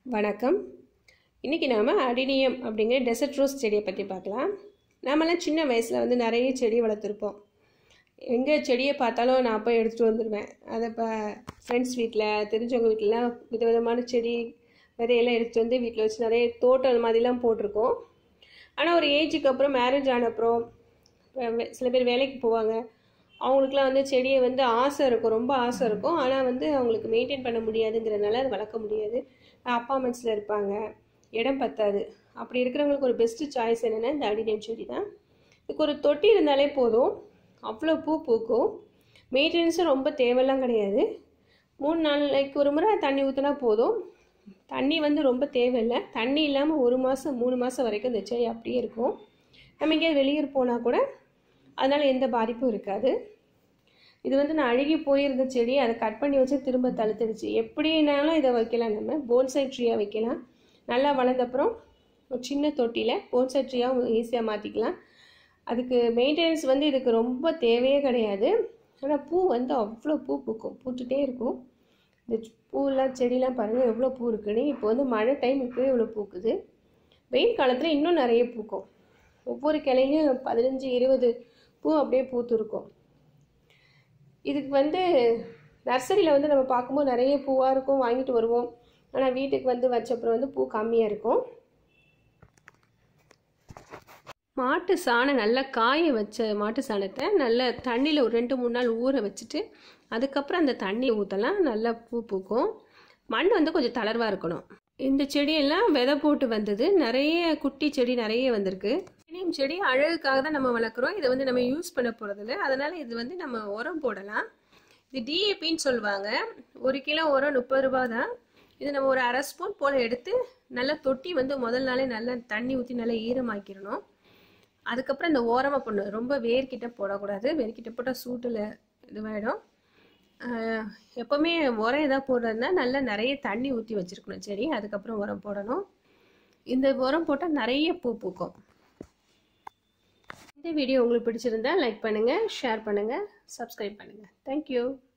வணக்கம் இன்றைக்கி நாம் அடினியம் அப்படிங்கிற டெசர்ட் ரோஸ் செடியை பற்றி பார்க்கலாம் நாமெல்லாம் சின்ன வயசில் வந்து நிறைய செடி வளர்த்துருப்போம் எங்கே செடியை பார்த்தாலும் நான் போய் எடுத்துகிட்டு வந்துடுவேன் அதை இப்போ ஃப்ரெண்ட்ஸ் வீட்டில் தெரிஞ்சவங்க வீட்டிலலாம் விதவிதமான செடி விதையெல்லாம் எடுத்துகிட்டு வந்து வீட்டில் வச்சு நிறைய தோட்டம் அது மாதிரிலாம் போட்டிருக்கோம் ஆனால் ஒரு ஏஜுக்கு அப்புறம் மேரேஜ் ஆன அப்புறம் வே- சில பேர் வேலைக்கு போவாங்க அவங்களுக்குலாம் வந்து செடியை வந்து ஆசை இருக்கும் ரொம்ப ஆசை இருக்கும் ஆனால் வந்து அவங்களுக்கு மெயின்டைன் பண்ண முடியாதுங்கிறதுனால அது வளர்க்க முடியாது அப்பார்ட்மெண்ட்ஸில் இருப்பாங்க இடம் பத்தாது அப்படி இருக்கிறவங்களுக்கு ஒரு பெஸ்ட்டு சாய்ஸ் என்னென்னா இந்த அடினியம் செடி தான் இதுக்கு ஒரு தொட்டி இருந்தாலே போதும் அவ்வளோ பூ பூக்கும் மெயின்டெனன்ஸும் ரொம்ப தேவைலாம் கிடையாது மூணு நாளைக்கு ஒரு முறை தண்ணி ஊற்றினா போதும் தண்ணி வந்து ரொம்ப தேவையில்லை தண்ணி இல்லாமல் ஒரு மாதம் மூணு மாதம் வரைக்கும் இந்த செடி அப்படியே இருக்கும் நம்ம எங்கேயாவது வெளியூர் போனால் கூட அதனால் எந்த பாதிப்பும் இருக்காது இது வந்து நான் அழுகி போயிருந்த செடி அதை கட் பண்ணி வச்சு திரும்ப தழுத்துடுச்சு எப்படினாலும் இதை வைக்கலாம் நம்ம போன்சை ட்ரீயாக வைக்கலாம் நல்லா வளர்ந்தப்புறம் ஒரு சின்ன தொட்டியில் போன்சை ட்ரீயாக ஈஸியாக மாற்றிக்கலாம் அதுக்கு மெயின்டெனன்ஸ் வந்து இதுக்கு ரொம்ப தேவையே கிடையாது ஆனால் பூ வந்து அவ்வளோ பூ பூக்கும் பூத்துட்டே இருக்கும் இந்த பூவெல்லாம் செடிலாம் பாருங்கள் எவ்வளோ பூ இருக்குன்னு இப்போ வந்து மழை டைம் இப்போவே இவ்வளோ பூக்குது வெயில் காலத்தில் இன்னும் நிறைய பூக்கும் ஒவ்வொரு கிளையிலையும் பதினஞ்சு இருபது பூ அப்படியே பூத்து இருக்கும் இதுக்கு வந்து நர்சரியில் வந்து நம்ம பார்க்கும்போது நிறைய பூவாக இருக்கும் வாங்கிட்டு வருவோம் ஆனால் வீட்டுக்கு வந்து வச்சப்புறம் வந்து பூ கம்மியாக இருக்கும் மாட்டு சாணம் நல்லா காய வச்ச மாட்டு சாணத்தை நல்லா தண்ணியில் ஒரு ரெண்டு மூணு நாள் ஊற வச்சுட்டு அதுக்கப்புறம் அந்த தண்ணியை ஊற்றலாம் நல்லா பூ பூக்கும் மண் வந்து கொஞ்சம் தளர்வாக இருக்கணும் இந்த செடியெல்லாம் விதை போட்டு வந்தது நிறைய குட்டி செடி நிறைய வந்திருக்கு இனியும் செடி அழகுக்காக தான் நம்ம வளர்க்குறோம் இதை வந்து நம்ம யூஸ் பண்ண போகிறதில்ல அதனால் இது வந்து நம்ம உரம் போடலாம் இது டிஏபின்னு சொல்லுவாங்க ஒரு கிலோ உரம் முப்பது ரூபா தான் இது நம்ம ஒரு அரை ஸ்பூன் போல் எடுத்து நல்லா தொட்டி வந்து முதல் நாளே நல்லா தண்ணி ஊற்றி நல்லா ஈரமாக்கிடணும் அதுக்கப்புறம் இந்த ஓரமாக போடணும் ரொம்ப வேர்கிட்ட போடக்கூடாது வேர்கிட்ட போட்டால் சூட்டில் இதுவாகிடும் எப்போவுமே உரம் எதாவது போடுறதுனா நல்லா நிறைய தண்ணி ஊற்றி வச்சுருக்கணும் சரி அதுக்கப்புறம் உரம் போடணும் இந்த உரம் போட்டால் நிறைய பூ பூக்கும் இந்த வீடியோ உங்களுக்கு பிடிச்சிருந்தா லைக் பண்ணுங்கள் ஷேர் பண்ணுங்கள் சப்ஸ்கிரைப் பண்ணுங்கள் தேங்க்யூ